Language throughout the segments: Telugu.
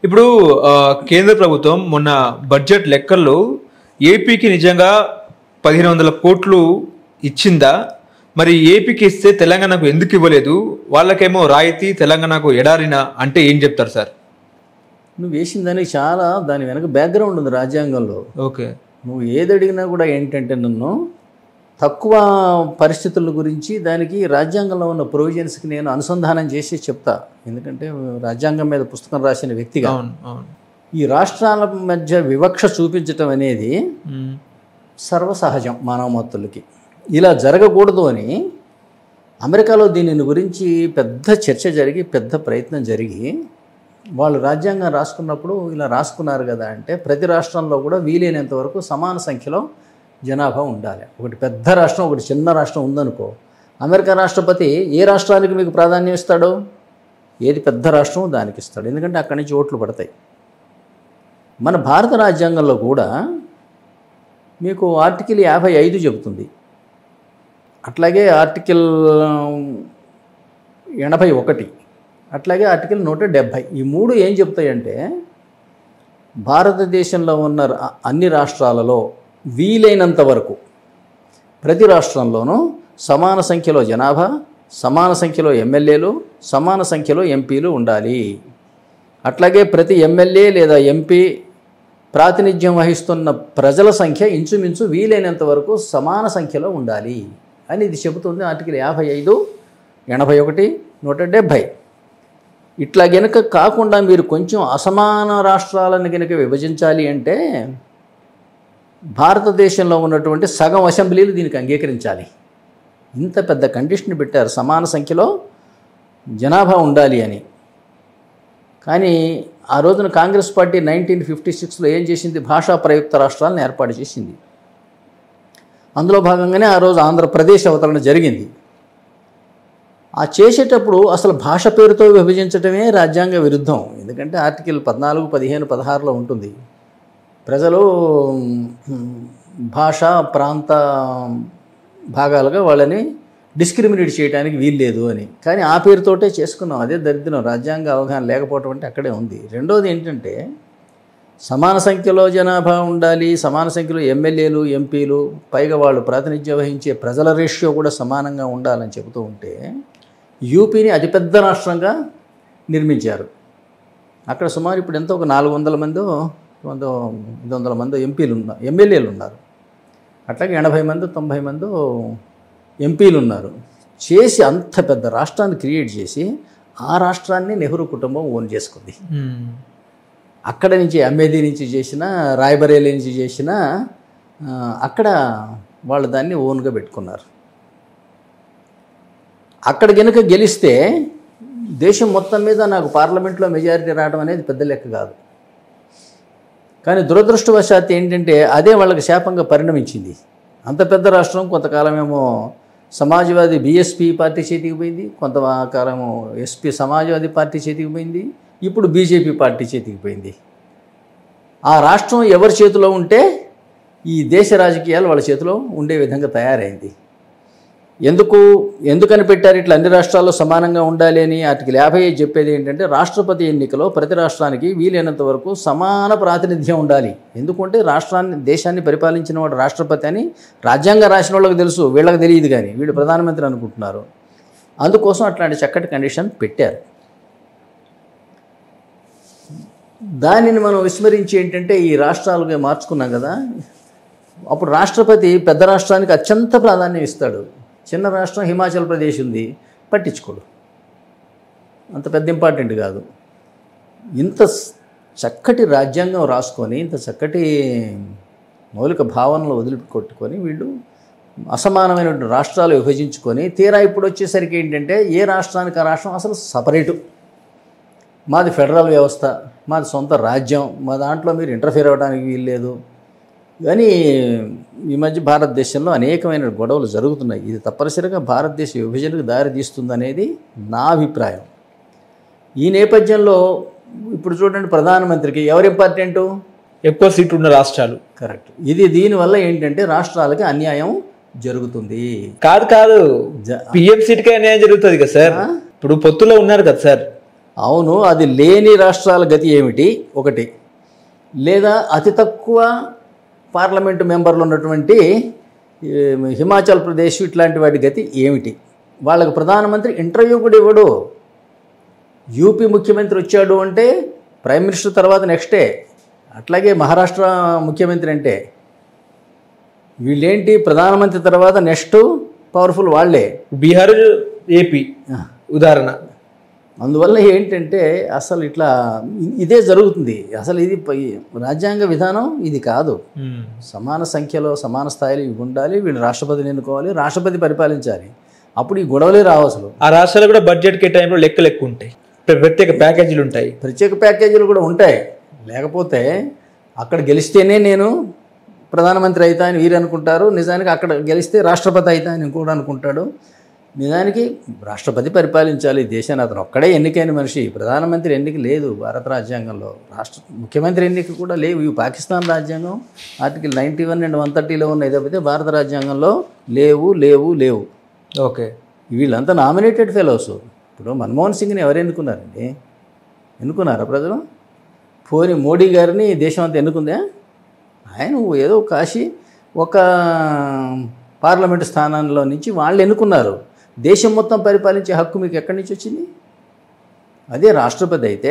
ఇప్పుడు ఆ, కేంద్ర ప్రభుత్వం మొన్న బడ్జెట్ లెక్కల్లో ఏపీకి నిజంగా పదిహేను వందల కోట్లు ఇచ్చిందా మరి ఏపీకి ఇస్తే తెలంగాణకు ఎందుకు ఇవ్వలేదు వాళ్ళకేమో రాయితీ తెలంగాణకు ఎడారిన అంటే ఏం చెప్తారు సార్ నువ్వు వేసిన దానికి చాలా దాని వెనక బ్యాక్గ్రౌండ్ ఉంది రాజ్యాంగంలో ఓకే నువ్వు ఏది అడిగినా కూడా ఏంటంటే నన్ను తక్కువ పరిస్థితుల గురించి దానికి రాజ్యాంగంలో ఉన్న ప్రొవిజన్స్కి నేను అనుసంధానం చేసి చెప్తా ఎందుకంటే రాజ్యాంగం మీద పుస్తకం రాసిన వ్యక్తిగా అవును అవును ఈ రాష్ట్రాల మధ్య వివక్ష చూపించటం అనేది మ్మ్. సర్వసహజం మానవమత్తులకి ఇలా జరగకూడదు అని అమెరికాలో దీనిని గురించి పెద్ద చర్చ జరిగి పెద్ద ప్రయత్నం జరిగి వాళ్ళు రాజ్యాంగం రాసుకున్నప్పుడు ఇలా రాసుకున్నారు కదా అంటే ప్రతి రాష్ట్రంలో కూడా వీలైనంత వరకు సమాన సంఖ్యలో జనాభా ఉండాలి ఒకటి పెద్ద రాష్ట్రం ఒకటి చిన్న రాష్ట్రం ఉందనుకో అమెరికా రాష్ట్రపతి ఏ రాష్ట్రానికి మీకు ప్రాధాన్యం ఇస్తాడు ఏది పెద్ద రాష్ట్రం దానికి ఇస్తాడు ఎందుకంటే అక్కడి నుంచి ఓట్లు పడతాయి మన భారత రాజ్యాంగంలో కూడా మీకు ఆర్టికల్ యాభై ఐదు చెబుతుంది అట్లాగే ఆర్టికల్ ఎనభై ఒకటి అట్లాగే ఆర్టికల్ నూట డెబ్భై ఈ మూడు ఏం చెప్తాయంటే భారతదేశంలో ఉన్న రా- అన్ని రాష్ట్రాలలో వీలైనంత వరకు ప్రతి రాష్ట్రంలోనూ సమాన సంఖ్యలో జనాభా సమాన సంఖ్యలో ఎమ్మెల్యేలు సమాన సంఖ్యలో ఎంపీలు ఉండాలి అట్లాగే ప్రతి ఎమ్మెల్యే లేదా ఎంపీ ప్రాతినిధ్యం వహిస్తున్న ప్రజల సంఖ్య ఇంచుమించు వీలైనంత వరకు సమాన సంఖ్యలో ఉండాలి అని ఇది చెబుతుంది ఆర్టికల్ యాభై ఐదు ఎనభై ఒకటి నూట డెబ్భై ఇట్లా గనుక కాకుండా మీరు కొంచెం అసమాన రాష్ట్రాలను కనుక విభజించాలి అంటే భారతదేశంలో ఉన్నటువంటి సగం అసెంబ్లీలు దీనికి అంగీకరించాలి ఇంత పెద్ద కండిషన్ పెట్టారు సమాన సంఖ్యలో జనాభా ఉండాలి అని కానీ ఆ రోజున కాంగ్రెస్ పార్టీ నైన్టీన్ ఫిఫ్టీ సిక్స్లో ఏం చేసింది భాషా ప్రయుక్త రాష్ట్రాలను ఏర్పాటు చేసింది అందులో భాగంగానే ఆ రోజు ఆంధ్రప్రదేశ్ అవతరణ జరిగింది ఆ చేసేటప్పుడు అసలు భాష పేరుతో విభజించటమే రాజ్యాంగ విరుద్ధం ఎందుకంటే ఆర్టికల్ పద్నాలుగు పదిహేను పదహారులో ఉంటుంది ప్రజలు మ్, భాష ప్రాంత భాగాలుగా వాళ్ళని డిస్క్రిమినేట్ చేయడానికి వీల్లేదు అని కానీ ఆ పేరుతోటే చేసుకున్నాం అదే దరిద్రం రాజ్యాంగ అవగాహన లేకపోవటం అంటే అక్కడే ఉంది రెండోది ఏంటంటే సమాన సంఖ్యలో జనాభా ఉండాలి సమాన సంఖ్యలో ఎమ్మెల్యేలు ఎంపీలు పైగా వాళ్ళు ప్రాతినిధ్యం వహించే ప్రజల రేషియో కూడా సమానంగా ఉండాలని చెబుతూ ఉంటే యూపీని అతిపెద్ద రాష్ట్రంగా నిర్మించారు అక్కడ సుమారు ఇప్పుడు ఎంతో ఒక నాలుగు వందల మందో వంద ఐదు వందల మంది ఎంపీలు ఉన్నారు ఎమ్మెల్యేలు ఉన్నారు అట్లాగే ఎనభై మంది తొంభై మంది ఎంపీలు ఉన్నారు చేసి అంత పెద్ద రాష్ట్రాన్ని క్రియేట్ చేసి ఆ రాష్ట్రాన్ని నెహ్రూ కుటుంబం ఓన్ చేసుకుంది మ్మ్. అక్కడ నుంచి అమేధీ నుంచి చేసిన రాయబరేలీ నుంచి చేసిన ఆ, అక్కడ వాళ్ళు దాన్ని ఓన్గా పెట్టుకున్నారు అక్కడ గనుక గెలిస్తే దేశం మొత్తం మీద నాకు పార్లమెంట్లో మెజారిటీ రావడం అనేది పెద్ద లెక్క కాదు కానీ దురదృష్టవశాత్తు ఏంటంటే అదే వాళ్ళకి శాపంగా పరిణమించింది అంత పెద్ద రాష్ట్రం కొంతకాలమేమో సమాజ్వాదీ బీఎస్పీ పార్టీ చేతికి పోయింది కొంతకాలము ఎస్పీ సమాజ్వాదీ పార్టీ చేతికి పోయింది ఇప్పుడు బీజేపీ పార్టీ చేతికి పోయింది ఆ రాష్ట్రం ఎవరి చేతిలో ఉంటే ఈ దేశ రాజకీయాలు వాళ్ళ చేతిలో ఉండే విధంగా తయారైంది ఎందుకు ఎందుకని పెట్టారు ఇట్లా అన్ని రాష్ట్రాల్లో సమానంగా ఉండాలి అని ఆర్టికల్ యాభై ఐదు చెప్పేది ఏంటంటే రాష్ట్రపతి ఎన్నికలో ప్రతి రాష్ట్రానికి వీలైనంత వరకు సమాన ప్రాతినిధ్యం ఉండాలి ఎందుకంటే రాష్ట్రాన్ని దేశాన్ని పరిపాలించిన వాడు రాష్ట్రపతి అని రాజ్యాంగం రాసిన వాళ్ళకి తెలుసు వీళ్ళకి తెలియదు కానీ వీళ్ళు ప్రధానమంత్రి అనుకుంటున్నారు అందుకోసం అట్లాంటి చక్కటి కండిషన్ పెట్టారు దానిని మనం విస్మరించి ఏంటంటే ఈ రాష్ట్రాలుగా మార్చుకున్నాం కదా అప్పుడు రాష్ట్రపతి పెద్ద రాష్ట్రానికి అత్యంత ప్రాధాన్యం ఇస్తాడు చిన్న రాష్ట్రం హిమాచల్ ప్రదేశ్ ఉంది పట్టించుకోడు అంత పెద్ద ఇంపార్టెంట్ కాదు ఇంత స్- చక్కటి రాజ్యాంగం రాసుకొని ఇంత చక్కటి మౌలిక భావనలు వదిలికొట్టుకొని వీళ్ళు అసమానమైనటువంటి రాష్ట్రాలు విభజించుకొని తీరా ఇప్పుడు వచ్చేసరికి ఏంటంటే ఏ రాష్ట్రానికి ఆ రాష్ట్రం అసలు సపరేటు మాది ఫెడరల్ వ్యవస్థ మాది సొంత రాజ్యం మా దాంట్లో మీరు ఇంటర్ఫియర్ అవ్వడానికి వీల్లేదు కానీ ఈ మధ్య భారతదేశంలో అనేకమైన గొడవలు జరుగుతున్నాయి ఇది తప్పనిసరిగా భారతదేశ విభజనకు దారి తీస్తుందనేది నా అభిప్రాయం ఈ నేపథ్యంలో ఇప్పుడు చూడండి ప్రధానమంత్రికి ఎవరు ఇంపార్టెంటు ఎక్కువ సీట్లు ఉన్న రాష్ట్రాలు కరెక్ట్ ఇది దీనివల్ల ఏంటంటే రాష్ట్రాలకి అన్యాయం జరుగుతుంది కాదు కాదు జ- పిఎం సీట్కే అన్యాయం జరుగుతుంది కదా సార్ ఇప్పుడు పొత్తులో ఉన్నారు కదా సార్ అవును అది లేని రాష్ట్రాల గతి ఏమిటి ఒకటి లేదా అతి తక్కువ పార్లమెంటు మెంబర్లు ఉన్నటువంటి ఈ, హిమాచల్ ప్రదేశ్ ఇట్లాంటి వాటి గతి ఏమిటి వాళ్ళకి ప్రధానమంత్రి ఇంటర్వ్యూ కూడా ఇవ్వడు యూపీ ముఖ్యమంత్రి వచ్చాడు అంటే ప్రైమ్ మినిస్టర్ తర్వాత నెక్స్టే అట్లాగే మహారాష్ట్ర ముఖ్యమంత్రి అంటే వీళ్ళేంటి ప్రధానమంత్రి తర్వాత నెక్స్ట్ పవర్ఫుల్ వాళ్ళే బీహార్ ఏపీ ఉదాహరణ అందువల్ల ఏంటంటే అసలు ఇట్లా ఇ- ఇదే జరుగుతుంది అసలు ఇది ప- ఈ రాజ్యాంగ విధానం ఇది కాదు మ్మ్. సమాన సంఖ్యలో సమాన స్థాయిలో ఇవి ఉండాలి వీళ్ళు రాష్ట్రపతిని ఎన్నుకోవాలి రాష్ట్రపతి పరిపాలించాలి అప్పుడు ఈ గొడవలే రావు అసలు ఆ రాష్ట్రాలు కూడా బడ్జెట్ కేటాయింపులో లెక్కలు ఎక్కువ ఉంటాయి ప్ర- ప్రత్యేక ప్యాకేజీలు ఉంటాయి ప్రత్యేక ప్యాకేజీలు కూడా ఉంటాయి లేకపోతే అక్కడ గెలిస్తేనే నేను ప్రధానమంత్రి అవుతా అని వీరు అనుకుంటారు నిజానికి అక్కడ గెలిస్తే రాష్ట్రపతి అవుతా అని కూడా అనుకుంటాడు నిజానికి రాష్ట్రపతి పరిపాలించాలి ఈ దేశాన్ని అతను ఒక్కడే ఎన్నికైన మనిషి ప్రధానమంత్రి ఎన్నిక లేదు భారత రాజ్యాంగంలో రాష్ట్ర ముఖ్యమంత్రి ఎన్నిక కూడా లేవు ఇవి పాకిస్తాన్ రాజ్యాంగం article ninety one and one థర్టీలో ఉన్నాయి తప్పితే భారత రాజ్యాంగంలో లేవు లేవు లేవు ఓకే వీళ్ళంతా నామినేటెడ్ ఫెలోస్ ఇప్పుడు మన్మోహన్ సింగ్ని ఎవరు ఎన్నుకున్నారండి ఎన్నుకున్నారా ప్రజలు పోని మోడీ గారిని దేశం అంతా ఎన్నుకుందా ఆయన ఏదో కాశీ ఒక పార్లమెంటు స్థానంలో నుంచి వాళ్ళు ఎన్నుకున్నారు దేశం మొత్తం పరిపాలించే హక్కు మీకు ఎక్కడి నుంచి వచ్చింది అదే రాష్ట్రపతి అయితే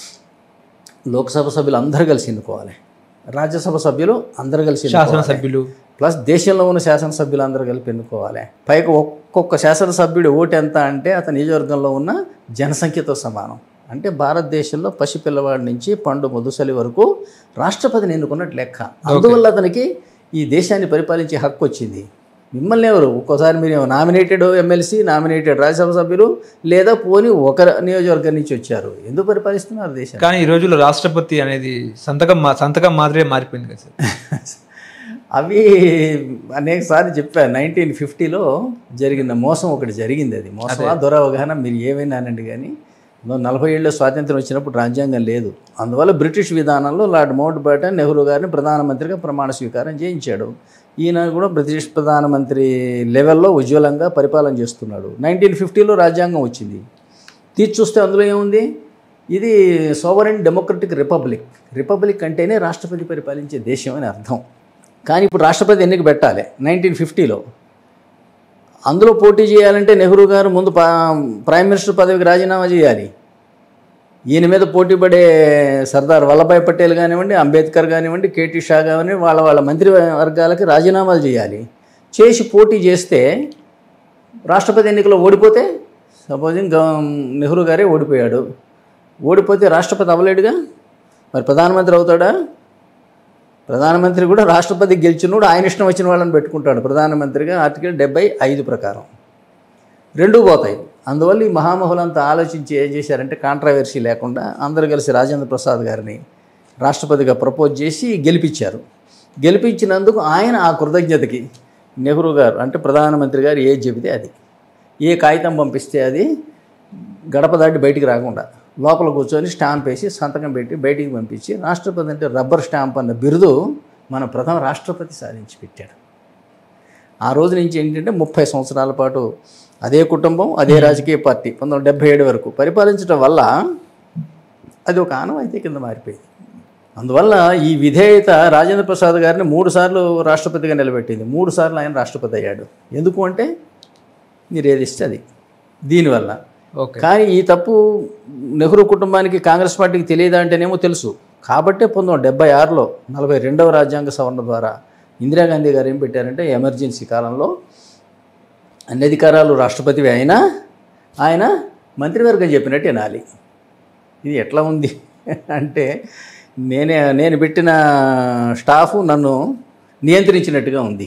లోక్సభ సభ్యులు అందరూ కలిసి ఎన్నుకోవాలి రాజ్యసభ సభ్యులు అందరూ కలిసి ఎన్నుకోవాలి. శాసనసభ్యులు ప్లస్ దేశంలో ఉన్న శాసనసభ్యులు అందరూ కలిపి ఎన్నుకోవాలి పైగా ఒక్కొక్క శాసనసభ్యుడి ఓటు ఎంత అంటే అతని నియోజకవర్గంలో ఉన్న జనసంఖ్యతో సమానం అంటే భారతదేశంలో పసిపిల్లవాడి నుంచి పండు ముదుసలి వరకు రాష్ట్రపతిని ఎన్నుకున్నట్టు లెక్క అందువల్ల అతనికి ఈ దేశాన్ని పరిపాలించే హక్కు వచ్చింది మిమ్మల్ని ఎవరు ఒక్కోసారి మీరు నామినేటెడ్ ఎమ్మెల్సీ నామినేటెడ్ రాజ్యసభ సభ్యులు లేదా పోని ఒక నియోజకవర్గం నుంచి వచ్చారు ఎందుకు పరిపాలిస్తున్నారు దేశాన్ని కానీ ఈ రోజుల్లో రాష్ట్రపతి అనేది సంతకం మా- సంతకం మాదిరే మారిపోయింది కదా సార్ అవి అనేక సార్లు చెప్పాను నైన్టీన్ ఫిఫ్టీలో జరిగిన మోసం ఒకటి జరిగింది అది మోసమా దురవగాహన మీరు ఏమైనా అనండి కానీ నలభై ఏళ్ళలో స్వాతంత్రం వచ్చినప్పుడు రాజ్యాంగం లేదు అందువల్ల బ్రిటిష్ విధానంలో లార్డ్ మౌంట్ బాటన్ నెహ్రూ గారిని ప్రధానమంత్రిగా ప్రమాణ స్వీకారం చేయించాడు ఈయన కూడా బ్రిటిష్ ప్రధానమంత్రి లెవెల్లో ఉజ్వలంగా పరిపాలన చేస్తున్నాడు నైన్టీన్ ఫిఫ్టీలో రాజ్యాంగం వచ్చింది తీర్చి చూస్తే అందులో ఏముంది ఇది సోవరెన్ డెమోక్రటిక్ రిపబ్లిక్ రిపబ్లిక్ అంటేనే రాష్ట్రపతి పరిపాలించే దేశం అని అర్థం కానీ ఇప్పుడు రాష్ట్రపతి ఎన్నిక పెట్టాలి నైన్టీన్ ఫిఫ్టీలో అందులో పోటీ చేయాలంటే నెహ్రూ గారు ముందు పా- ప్రైమ్ మినిస్టర్ పదవికి రాజీనామా చేయాలి ఈయన మీద పోటీ పడే సర్దార్ వల్లభాయ్ పటేల్ కానివ్వండి అంబేద్కర్ కానివ్వండి కేటీ షా కానివ్వండి వాళ్ళ వాళ్ళ మంత్రి వర్గాలకి రాజీనామాలు చేయాలి చేసి పోటీ చేస్తే రాష్ట్రపతి ఎన్నికలో ఓడిపోతే సపోజింగ్ నెహ్రూ గారే ఓడిపోయాడు ఓడిపోతే రాష్ట్రపతి అవ్వలేడుగా మరి ప్రధానమంత్రి అవుతాడా ప్రధానమంత్రి కూడా రాష్ట్రపతి గెలిచినోడు ఆయన ఇష్టం వచ్చిన వాళ్ళని పెట్టుకుంటాడు ప్రధానమంత్రిగా ఆర్టికల్ డెబ్బై ఐదు ప్రకారం రెండూ పోతాయి అందువల్ల ఈ మహామహులంతా ఆలోచించి ఏం చేశారంటే కాంట్రవర్సీ లేకుండా అందరూ కలిసి రాజేంద్ర ప్రసాద్ గారిని రాష్ట్రపతిగా ప్రపోజ్ చేసి గెలిపించారు గెలిపించినందుకు ఆయన ఆ కృతజ్ఞతకి నెహ్రూ గారు అంటే ప్రధానమంత్రి గారు ఏది చెబితే అది ఏ కాగితం పంపిస్తే అది గడప దాటి బయటికి రాకుండా లోపల కూర్చొని స్టాంప్ వేసి సంతకం పెట్టి బయటికి పంపించి రాష్ట్రపతి అంటే రబ్బర్ స్టాంప్ అన్న బిరుదు మన ప్రథమ రాష్ట్రపతి సాధించి పెట్టాడు ఆ రోజు నుంచి ఏంటంటే ముప్పై సంవత్సరాల పాటు అదే కుటుంబం అదే రాజకీయ పార్టీ పంతొమ్మిది వందల డెబ్బై ఏడు వరకు పరిపాలించడం వల్ల అది ఒక ఆనవాయితీ కింద మారిపోయింది అందువల్ల ఈ విధేయత రాజేంద్ర ప్రసాద్ గారిని మూడు సార్లు రాష్ట్రపతిగా నిలబెట్టింది మూడు సార్లు ఆయన రాష్ట్రపతి అయ్యాడు ఎందుకు అంటే మీరు ఏది ఇస్తే అది దీనివల్ల ఓకే కానీ ఈ తప్పు నెహ్రూ కుటుంబానికి కాంగ్రెస్ పార్టీకి తెలియదా అంటేనేమో తెలుసు కాబట్టే పంతొమ్మిది వందల డెబ్బై ఆరులో నలభై రెండవ రాజ్యాంగ సవరణ ద్వారా ఇందిరాగాంధీ గారు ఏం పెట్టారంటే ఎమర్జెన్సీ కాలంలో అన్ని అధికారాలు రాష్ట్రపతివి అయినా ఆయన మంత్రివర్గం చెప్పినట్టు వినాలి ఇది ఎట్లా ఉంది అంటే నేనే నేను పెట్టిన స్టాఫ్ నన్ను నియంత్రించినట్టుగా ఉంది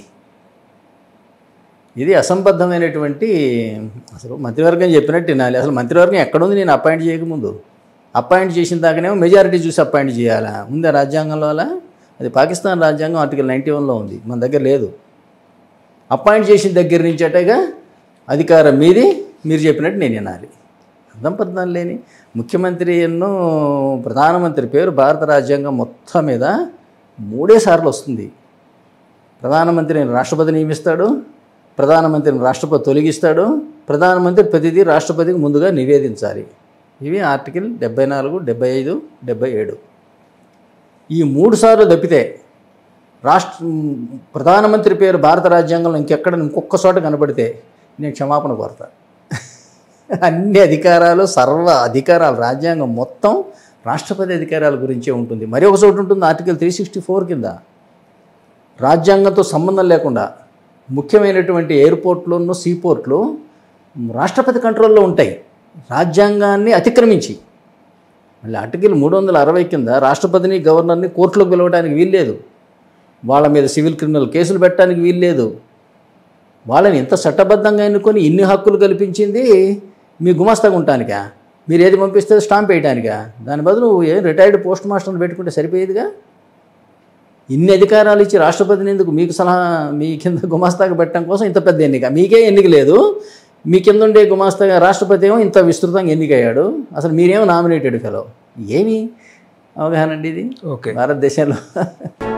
ఇది అసంబద్ధమైనటువంటి అసలు మంత్రివర్గం చెప్పినట్టు వినాలి అసలు మంత్రివర్గం ఎక్కడుంది నేను అపాయింట్ చేయకముందు అపాయింట్ చేసిన దాకానేమో మెజారిటీ చూసి అపాయింట్ చేయాలా ఉందా రాజ్యాంగంలో అలా అది పాకిస్తాన్ రాజ్యాంగం ఆర్టికల్ నైంటీ వన్లో ఉంది మన దగ్గర లేదు అపాయింట్ చేసిన దగ్గర నుంచి అటగా అధికారం మీది మీరు చెప్పినట్టు నేను వినాలి అర్థం పర్థం లేని ముఖ్యమంత్రి ఎన్నో ప్రధానమంత్రి పేరు భారత రాజ్యాంగం మొత్తం మీద మూడే సార్లు వస్తుంది ప్రధానమంత్రిని రాష్ట్రపతి నియమిస్తాడు ప్రధానమంత్రిని రాష్ట్రపతి తొలగిస్తాడు ప్రధానమంత్రి ప్రతిదీ రాష్ట్రపతికి ముందుగా నివేదించాలి ఇవి ఆర్టికల్ డెబ్బై నాలుగు డెబ్బై ఐదు డెబ్బై ఏడు ఈ మూడు సార్లు తప్పితే రాష్ట్ర ప్రధానమంత్రి పేరు భారత రాజ్యాంగంలో ఇంకెక్కడ ఇంకొక చోట కనబడితే నేను క్షమాపణ కోరతా అన్ని అధికారాలు సర్వ అధికారాలు రాజ్యాంగం మొత్తం రాష్ట్రపతి అధికారాల గురించే ఉంటుంది మరి ఒక చోటు ఉంటుంది ఆర్టికల్ త్రీ సిక్స్టీ ఫోర్ కింద రాజ్యాంగంతో సంబంధం లేకుండా ముఖ్యమైనటువంటి ఎయిర్పోర్ట్లను సీపోర్ట్లు రాష్ట్రపతి కంట్రోల్లో ఉంటాయి రాజ్యాంగాన్ని అతిక్రమించి మళ్ళీ ఆర్టికల్ మూడు వందల అరవై కింద రాష్ట్రపతిని గవర్నర్ని కోర్టులోకి పిలవడానికి వీల్లేదు వాళ్ళ మీద సివిల్ క్రిమినల్ కేసులు పెట్టడానికి వీల్లేదు వాళ్ళని ఎంత చట్టబద్ధంగా ఎన్నుకొని ఇన్ని హక్కులు కల్పించింది మీ గుమాస్తాగా ఉంటానికా మీరు ఏది పంపిస్తే స్టాంప్ వేయడానికా దాని బదులు ఏ రిటైర్డ్ పోస్ట్ మాస్టర్ని పెట్టుకుంటే సరిపోయేదిగా ఇన్ని అధికారాలు ఇచ్చి రాష్ట్రపతిని ఎందుకు మీకు సలహా మీ కింద గుమాస్తాగా పెట్టడం కోసం ఇంత పెద్ద ఎన్నిక మీకే ఎన్నిక లేదు మీ కింద ఉండే గుమాస్తాగా రాష్ట్రపతి ఏమో ఇంత విస్తృతంగా ఎన్నికయ్యాడు అసలు మీరేమో నామినేటెడ్ ఫెలో ఏమి అవగాహన అండి ఇది ఓకే భారతదేశంలో